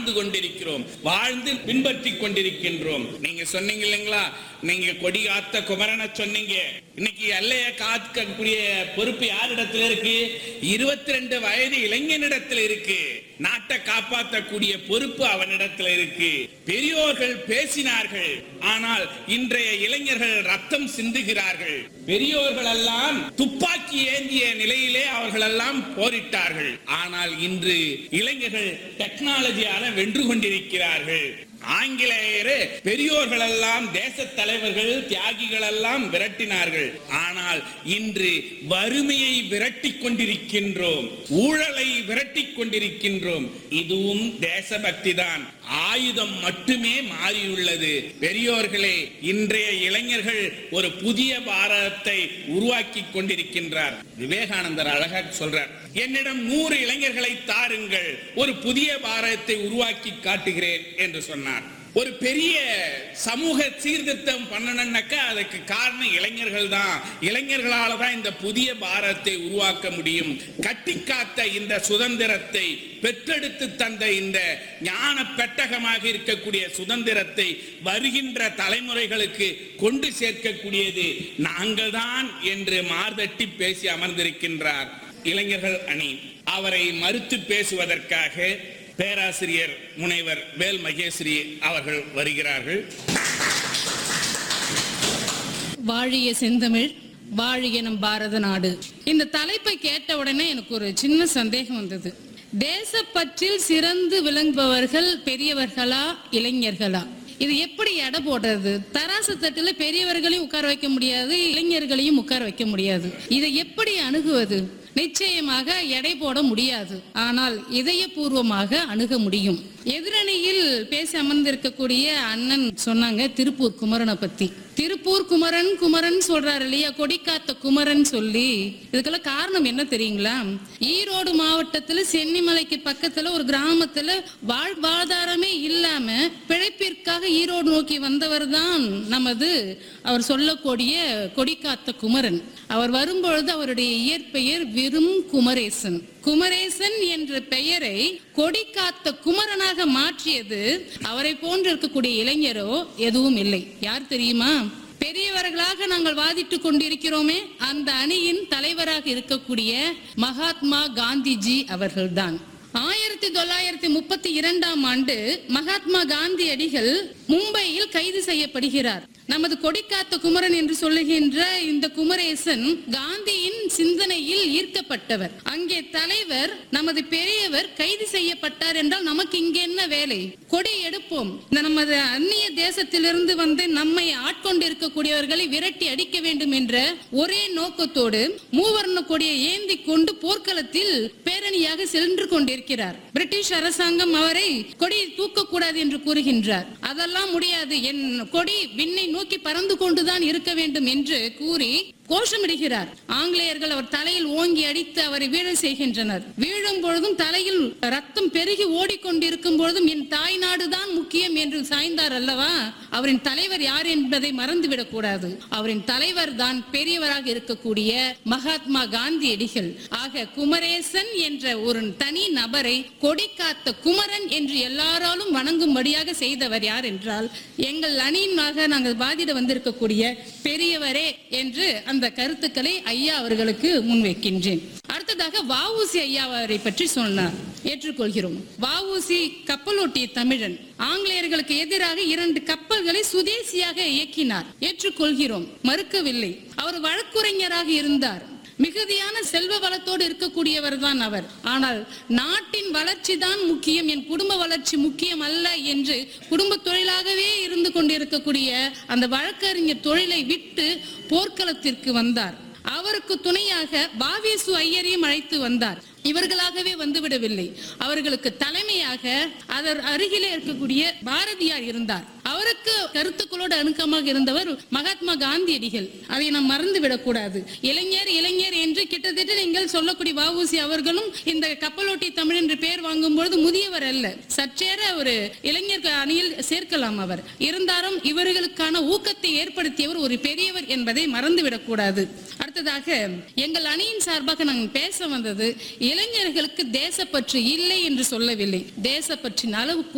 வாழ்ந்து கொண்டிருக்கிறோம் வாழ்ந்து பின்பற்றி கொண்டிருக்கின்றோம் நீங்க சொன்னீங்க இல்லைங்களா நீங்க கொடி காத்த குமரனை சொன்னீங்க இன்னைக்கு எல்லைய காக்கக்கூடிய பொறுப்பு யாரிடத்துல இருக்கு இருபத்தி ரெண்டு வயது இளைஞனிடத்துல இருக்கு நாட்டை காப்பாற்றக்கூடிய பொறுப்பு அவனிடத்துல இருக்கு பெரியோர்கள் பேசினார்கள் ஆனால் இன்றைய இளைஞர்கள் ரத்தம் சிந்துகிறார்கள் பெரியோர்கள் எல்லாம் துப்பாக்கி ஏந்திய நிலையிலே அவர்கள் எல்லாம் போரிட்டார்கள் ஆனால் இன்று இளைஞர்கள் டெக்னாலஜியால வென்று கொண்டிருக்கிறார்கள் ஆங்கிலேயரு பெரியோர்கள் எல்லாம் தேச தலைவர்கள் தியாகிகள் எல்லாம் விரட்டினார்கள் ஆனால் இன்று வறுமையை விரட்டி கொண்டிருக்கின்றோம் ஊழலை விரட்டி கொண்டிருக்கின்றோம் இதுவும் தேசபக்தி தான் ஆயுதம் மட்டுமே மாறியுள்ளது பெரியோர்களே இன்றைய இளைஞர்கள் ஒரு புதிய பாரதத்தை உருவாக்கி கொண்டிருக்கின்றார் விவேகானந்தர் அழகா சொல்றார் என்னிடம் நூறு இளைஞர்களை தாருங்கள் ஒரு புதிய பாரதத்தை உருவாக்கி காட்டுகிறேன் என்று சொன்னார் ஒரு பெரிய சமூக சீர்திருத்தம் பண்ணணும்னாக்கா அதுக்கு காரணம் இளைஞர்கள் தான் இளைஞர்களால தான் இந்த புதிய பாரதத்தை உருவாக்க முடியும் கட்டி காத்த இந்த சுதந்திரத்தை பெற்றெடுத்து தந்த இந்த ஞான பெட்டகமாக இருக்கக்கூடிய சுதந்திரத்தை வருகின்ற தலைமுறைகளுக்கு கொண்டு சேர்க்கக்கூடியது நாங்கள் தான் என்று மார்தட்டி பேசி அமர்ந்திருக்கின்றார் இளைஞர்கள் அணி அவரை மறுத்து பேசுவதற்காக பேராசிரியர் முனைவர் வேல் மகேஸ்வரி அவர்கள் வருகிறார்கள் வாழிய செந்தமிழ் வாழிய நம் பாரத நாடு இந்த தலைப்பை கேட்ட உடனே எனக்கு ஒரு சின்ன சந்தேகம் வந்தது தேசப்பற்றில் சிறந்து விளங்குபவர்கள் பெரியவர்களா இளைஞர்களா இது எப்படி எடை போடுறது தராசு தட்டுல பெரியவர்களையும் உட்கார வைக்க முடியாது இளைஞர்களையும் உட்கார வைக்க முடியாது இதை எப்படி அணுகுவது நிச்சயமாக எடை போட முடியாது ஆனால் இதயபூர்வமாக அணுக முடியும் எதிரணியில் பேசி அமர்ந்திருக்கக்கூடிய அண்ணன் சொன்னாங்க திருப்பூர் குமரனை பத்தி திருப்பூர் குமரன் குமரன் சொல்றாரு இல்லையா கொடிக்காத்த குமரன் சொல்லி இதுக்கெல்லாம் காரணம் என்ன தெரியுங்களா ஈரோடு மாவட்டத்துல சென்னிமலைக்கு பக்கத்துல ஒரு கிராமத்துல வாழ்வாதாரமே இல்லாம பிழைப்பிற்காக ஈரோடு நோக்கி வந்தவர் தான் நமது அவர் சொல்லக்கூடிய கொடிக்காத்த குமரன் அவர் வரும்பொழுது அவருடைய இயற்பெயர் விரும் குமரேசன் குமரேசன் என்ற பெயரை கொடிக்காத்த குமரனாக மாற்றியது அவரை போன்று இருக்கக்கூடிய இளைஞரோ எதுவும் இல்லை யார் தெரியுமா பெரியவர்களாக நாங்கள் வாதிட்டுக் கொண்டிருக்கிறோமே அந்த அணியின் தலைவராக இருக்கக்கூடிய மகாத்மா காந்திஜி அவர்கள்தான் ஆயிரத்தி தொள்ளாயிரத்தி முப்பத்தி இரண்டாம் ஆண்டு மகாத்மா காந்தியடிகள் மும்பையில் கைது செய்யப்படுகிறார் நமது கொடிக்காத்த குமரன் என்று சொல்லுகின்ற இந்த குமரேசன் காந்தியின் சிந்தனையில் ஈர்க்கப்பட்டவர் அங்கே தலைவர் நமது பெரியவர் கைது செய்யப்பட்டார் என்றால் நமக்கு இங்க என்ன வேலை கொடி எடுப்போம் இந்த நமது அந்நிய தேசத்திலிருந்து வந்து நம்மை ஆட்கொண்டிருக்கக்கூடியவர்களை விரட்டி அடிக்க வேண்டும் என்ற ஒரே நோக்கத்தோடு மூவர்ண கொடியை ஏந்தி கொண்டு போர்க்களத்தில் பேரணியாக சென்று கொண்டிருக்கிறார் பிரிட்டிஷ் அரசாங்கம் அவரை கொடியை தூக்கக்கூடாது என்று கூறுகின்றார் அதெல்லாம் முடியாது என் கொடி விண்ணை நோக்கி பறந்து கொண்டுதான் இருக்க வேண்டும் என்று கூறி கோஷமிடுகிறார் ஆங்கிலேயர்கள் அவர் தலையில் ஓங்கி அடித்து அவரை வீழ செய்கின்றனர் வீழும் பொழுதும் தலையில் ரத்தம் பெருகி ஓடிக்கொண்டிருக்கும் பொழுதும் என் தாய் நாடுதான் முக்கியம் என்று சாய்ந்தார் அல்லவா அவரின் தலைவர் யார் என்பதை மறந்துவிடக் கூடாது அவரின் தலைவர் தான் பெரியவராக இருக்கக்கூடிய மகாத்மா காந்தியடிகள் ஆக குமரேசன் என்ற ஒரு தனி நபரை கொடிக்காத்த குமரன் என்று எல்லாராலும் வணங்கும்படியாக செய்தவர் யார் என்றால் எங்கள் அணியினாக நாங்கள் பாதிட வந்திருக்கக்கூடிய பெரியவரே என்று அந்த கருத்துக்களை ஐயா அவர்களுக்கு முன்வைக்கின்றேன் அடுத்ததாக வஉசி ஐயா அவரை பற்றி சொன்னார் ஏற்றுக்கொள்கிறோம் வஉசி கப்பலோட்டிய தமிழன் ஆங்கிலேயர்களுக்கு எதிராக இரண்டு கப்பல்களை சுதேசியாக இயக்கினார் ஏற்றுக்கொள்கிறோம் மறுக்கவில்லை அவர் வழக்குரைஞராக இருந்தார் மிகுதியான செல்வ வளத்தோடு இருக்கக்கூடியவர் தான் அவர் ஆனால் நாட்டின் வளர்ச்சி தான் முக்கியம் என் குடும்ப வளர்ச்சி முக்கியம் அல்ல என்று குடும்ப தொழிலாகவே இருந்து கொண்டிருக்கக்கூடிய அந்த வழக்கறிஞர் தொழிலை விட்டு போர்க்களத்திற்கு வந்தார் அவருக்கு துணையாக வாவேசு ஐயரையும் அழைத்து வந்தார் இவர்களாகவே வந்துவிடவில்லை அவர்களுக்கு தலைமையாக அதர் அருகிலே இருக்கக்கூடிய பாரதியார் இருந்தார் அவருக்கு கருத்துக்களோடு அணுக்கமாக இருந்தவர் மகாத்மா காந்தியடிகள் அதை நாம் மறந்து விடக்கூடாது இளைஞர் இளைஞர் என்று கிட்டத்தட்ட நீங்கள் சொல்லக்கூடிய வஉசி அவர்களும் இந்த கப்பலோட்டி தமிழ் என்று பெயர் வாங்கும் பொழுது முதியவர் அல்ல சற்றேற ஒரு இளைஞர் அணியில் சேர்க்கலாம் அவர் இருந்தாலும் இவர்களுக்கான ஊக்கத்தை ஏற்படுத்தியவர் ஒரு பெரியவர் என்பதை மறந்துவிடக்கூடாது அடுத்ததாக எங்கள் அணியின் சார்பாக நாங்கள் பேச வந்தது இளைஞர்களுக்கு தேசப்பற்று இல்லை என்று சொல்லவில்லை தேசப்பற்றின் அளவு